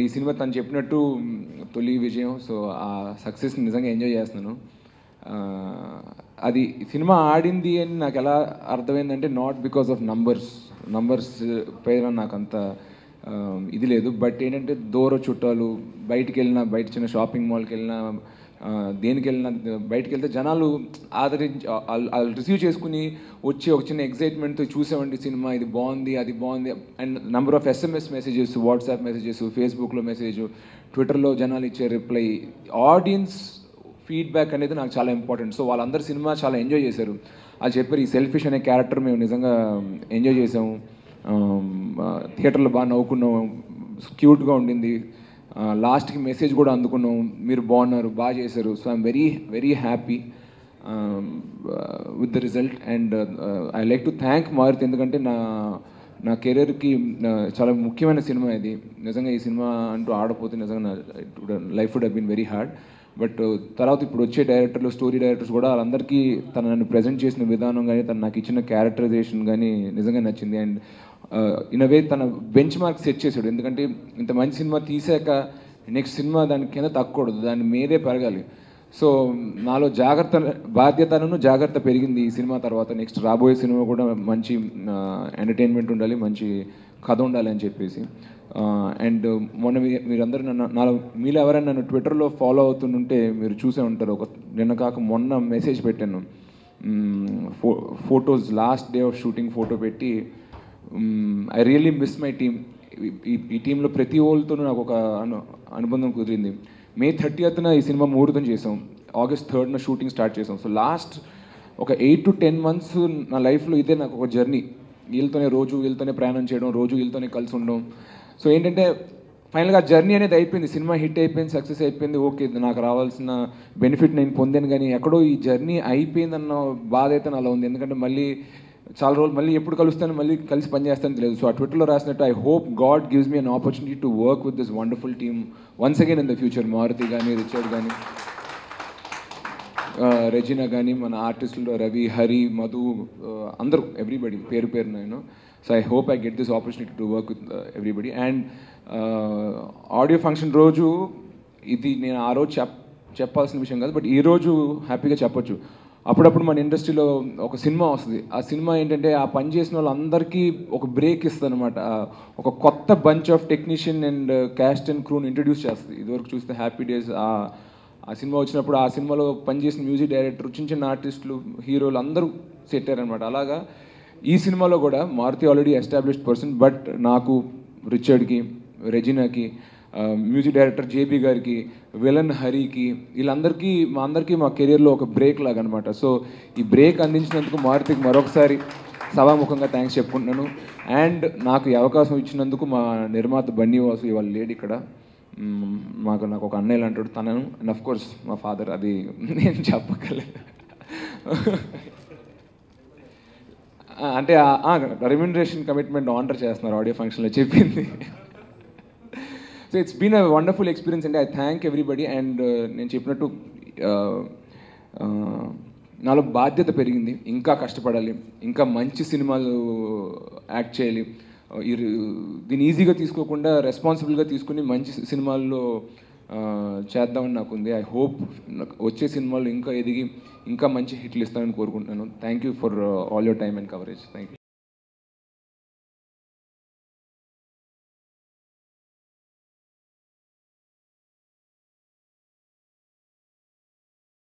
ఈ సినిమా తను చెప్పినట్టు మ్, తొలి విజయం సో ఆ సక్సెస్ని నిజంగా ఎంజాయ్ చేస్తున్నాను ఆ, అది సినిమా ఆడింది అని నాకు ఎలా అర్థమైందంటే not because of numbers numbers పైన నాకు అంత ఆ, ఇది లేదు బట్ ఏంటంటే దూర చుట్టాలు బయటికి వెళ్ళినా బయట చిన్న షాపింగ్ మాల్కి వెళ్ళినా ఆ, దేనికి వెళ్ళినా బయటికి వెళ్తే జనాలు ఆదరించి వాళ్ళు రిసీవ్ చేసుకుని వచ్చి ఒక చిన్న ఎగ్జైట్మెంట్తో చూసామండి సినిమా ఇది బాగుంది అది బాగుంది and number of SMS messages WhatsApp messages ఫేస్బుక్లో మెసేజ్ ట్విట్టర్లో జనాలు ఇచ్చే రిప్లై ఆడియన్స్ ఫీడ్బ్యాక్ అనేది నాకు చాలా ఇంపార్టెంట్ సో వాళ్ళందరూ సినిమా చాలా ఎంజాయ్ చేశారు వాళ్ళు చెప్పారు ఈ సెల్ఫిష్ అనే క్యారెక్టర్ మేము నిజంగా ఎంజాయ్ చేసాము థియేటర్లో బాగా నవ్వుకున్నాం క్యూట్గా ఉండింది లాస్ట్కి మెసేజ్ కూడా అందుకున్నాం మీరు బాగున్నారు బాగా చేశారు so I'm very very happy with the result and I like to thank Maruthi ఎందుకంటే నా నా కెరీర్కి చాలా ముఖ్యమైన సినిమా ఇది నిజంగా ఈ సినిమా అంటూ ఆడపోతే నిజంగా life would have been very hard but తర్వాత ఇప్పుడు వచ్చే డైరెక్టర్లు స్టోరీ డైరెక్టర్స్ కూడా వాళ్ళందరికీ తను నన్ను ప్రజెంట్ చేసిన విధానం కానీ తను నాకు ఇచ్చిన క్యారెక్టరైజేషన్ కానీ నిజంగా నచ్చింది అండ్ ఇన్ వే తన బెంచ్ మార్క్ సెట్ చేశాడు ఎందుకంటే ఇంత మంచి సినిమా తీసాక నెక్స్ట్ సినిమా దాని కింద తగ్గకూడదు దాని మీదే పెరగాలి సో నాలో జాగ్రత్త బాధ్యతను జాగ్రత్త పెరిగింది ఈ సినిమా తర్వాత నెక్స్ట్ రాబోయే సినిమా కూడా మంచి ఎంటర్టైన్మెంట్ ఉండాలి మంచి కథ ఉండాలి అని చెప్పేసి అండ్ మొన్న మీ- మీరందరూ నన్ను నా మీలో ఎవరైనా నన్ను ట్విట్టర్లో ఫాలో అవుతుంటే మీరు చూసే ఉంటారు ఒక నిన్న కాక మొన్న మెసేజ్ పెట్టాను ఫో photos last day of shooting photo పెట్టి I really miss my team ఈ టీంలో ప్రతి ఓళ్ళతోనూ నాకు ఒక అను అనుబంధం కుదిరింది మే థర్టీయత్న ఈ సినిమా ముహూర్తం చేసాం ఆగస్ట్ థర్డ్న షూటింగ్ స్టార్ట్ చేసాం సో లాస్ట్ ఒక ఎయిట్ టు టెన్ మంత్స్ నా లైఫ్లో ఇదే నాకు ఒక జర్నీ వీళ్ళతోనే రోజు వీళ్ళతోనే ప్రయాణం చేయడం రోజు వీళ్ళతోనే కలిసి ఉండడం సో ఏంటంటే ఫైనల్గా జర్నీ అనేది అయిపోయింది సినిమా హిట్ అయిపోయింది సక్సెస్ అయిపోయింది ఓకే నాకు రావాల్సిన బెనిఫిట్ నేను పొందాను కానీ ఎక్కడో ఈ జర్నీ అయిపోయిందన్న బాధ అయితే నాలో ఉంది ఎందుకంటే మళ్ళీ చాలా రోజులు మళ్ళీ ఎప్పుడు కలుస్తాను మళ్ళీ కలిసి పనిచేస్తాను తెలియదు సో ఆ ట్విట్టర్లో రాసినట్టు I hope God gives me an opportunity to work with this wonderful team once again in the future Maruthi కానీ రిచర్డ్ కానీ రెజినా కానీ మన ఆర్టిస్టులు రవి హరి మధు uh, అందరూ ఎవ్రీబడి పేరు పేరు నేను so I hope I get this opportunity to work with everybody and audio function రోజు ఇది నేను ఆ రోజు చెప్ చెప్పాల్సిన విషయం కాదు బట్ ఈ రోజు హ్యాపీగా చెప్పొచ్చు అప్పుడప్పుడు మన ఇండస్ట్రీలో ఒక సినిమా వస్తుంది ఆ సినిమా ఏంటంటే ఆ పని చేసిన వాళ్ళందరికీ ఒక బ్రేక్ ఇస్తుంది అనమాట ఒక కొత్త bunch of technician and cast and క్రూని ఇంట్రడ్యూస్ చేస్తుంది ఇదివరకు చూస్తే హ్యాపీ డేస్ ఆ ఆ సినిమా వచ్చినప్పుడు ఆ సినిమాలో పనిచేసిన మ్యూజిక్ డైరెక్టర్ చిన్న చిన్న ఆర్టిస్టులు హీరోలు అందరూ సెట్ అయ్యారనమాట అలాగా ఈ సినిమాలో కూడా Maruthi already established person but నాకు రిచర్డ్కి రెజినాకి మ్యూజిక్ డైరెక్టర్ జేబీ గారికి విలన్ హరికి వీళ్ళందరికీ మా అందరికీ మా కెరియర్లో ఒక బ్రేక్ లాగా అనమాట సో ఈ బ్రేక్ అందించినందుకు మారుతికి మరొకసారి సభాముఖంగా థ్యాంక్స్ చెప్పుకుంటున్నాను అండ్ నాకు ఈ అవకాశం ఇచ్చినందుకు మా నిర్మాత బన్నీ వాసు ఇవాళ లేడు ఇక్కడ మ్మ్, మాకు నాకు ఒక అన్నయ్యలు అంటాడు తనను అండ్ అఫ్ కోర్స్ మా ఫాదర్ అది నేను చెప్పగలేదు ఆ, అంటే రెమ్యూనరేషన్ కమిట్మెంట్ ఆనర్ చేస్తున్నారు ఆడియో ఫంక్షన్లో చెప్పింది so it's been a wonderful experience అండి ఐ థ్యాంక్ ఎవ్రీబడి అండ్ నేను చెప్పినట్టు uh, uh, నాలో బాధ్యత పెరిగింది ఇంకా కష్టపడాలి ఇంకా మంచి సినిమాలు యాక్ట్ చేయాలి Uh, ఈ దీన్ని ఈజీగా తీసుకోకుండా రెస్పాన్సిబుల్గా తీసుకుని మంచి సినిమాల్లో uh, చేద్దామని నాకు ఉంది ఐ హోప్ వచ్చే సినిమాలు ఇంకా ఎదిగి ఇంకా మంచి హిట్లు ఇస్తానని కోరుకుంటున్నాను thank you for all your time and coverage thank you